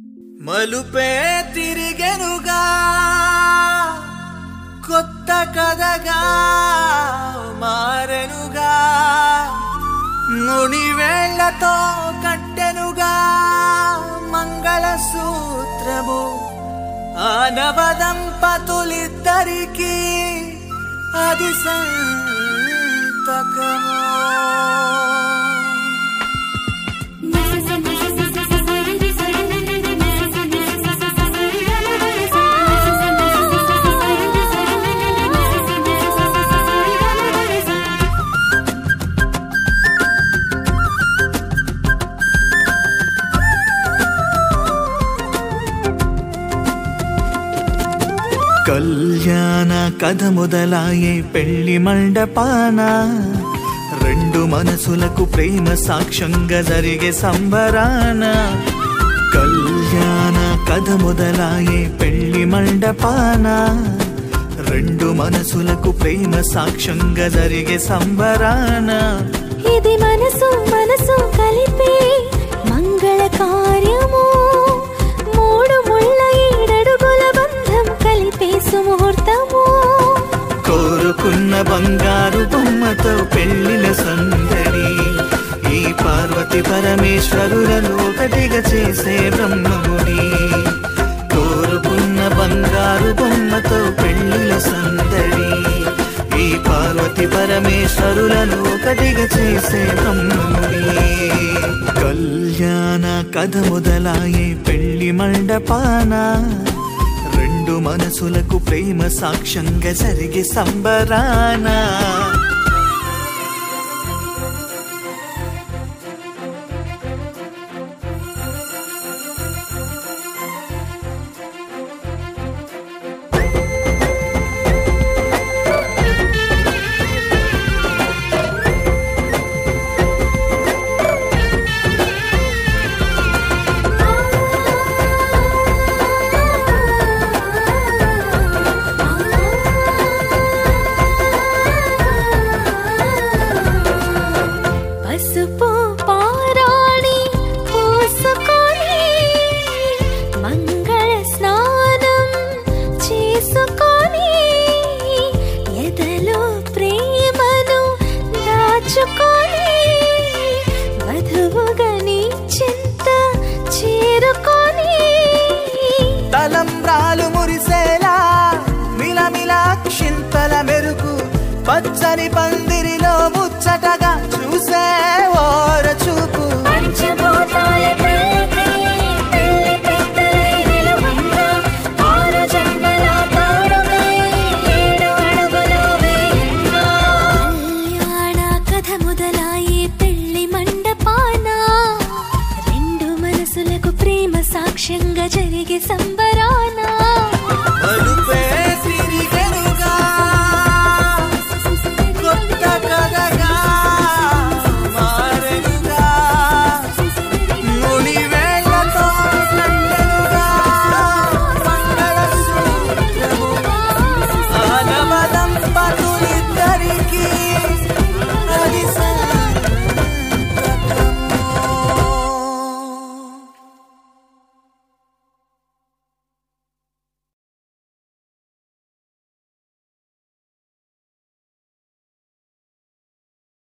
మలుపే తిరిగెనుగా కొత్త కథగా మారెనుగా మునివేళ్లతో కట్టెనుగా మంగళసూత్రము ఆనవ దంపతులిద్దరికీ అది సంతకము కళ్యాణ కథ మొదలాయే పెళ్లి మండపాన రెండు మనసులకు ప్రేమ సాక్ష్యంగా జరిగే సంబరాన కళ్యాణ కథ మొదలాయే పెళ్లి మండపాన రెండు మనసులకు ప్రేమ సాక్ష్యంగా జరిగే సంబరాన ఇది మనసు మనసు కలిపే మంగళ కార్యము మూడు ముళ్ళ ఏడడుగుల బంధం కలిపే సుముహూర్తము కోరుకున్న బంగారు బొమ్మతో పెళ్లిల సందడి ఈ పార్వతి పరమేశ్వరులను ఒకటిగా చేసే బ్రహ్మముడి కోరుకున్న బంగారు బొమ్మతో పెళ్లిల సందడి ఈ పార్వతి పరమేశ్వరులను ఒకటిగా చేసే బ్రహ్మముడి కళ్యాణ కథ మొదలాయే పెళ్లి మండపాన రెండు మనసులకు ప్రేమ సాక్ష్యంగా జరిగే సంబరాన పసుపు పారాణి పూసుకొని మంగళ స్నానం చేసుకొని ఎదలో ప్రేమను దాచుకొని వధువుగా నీ చింత చేరుకొని తలంబ్రాలు మురిసేలా మిలమిలా క్షింతల మెరుపు పచ్చని పందిరిలో ముచ్చటగా చూసే ఓర చూపు పంచభూతాల ప్రీతి, పెళ్లి పెద్దలై నిలువంగా, ఆరు జన్మల తోడుగై, ఏడు అడుగుల వేగంగా. కళ్యాణ కథ మొదలాయి పెళ్లి మండపాన రెండు మనసులకు ప్రేమ సాక్ష్యంగా జరిగే సంబ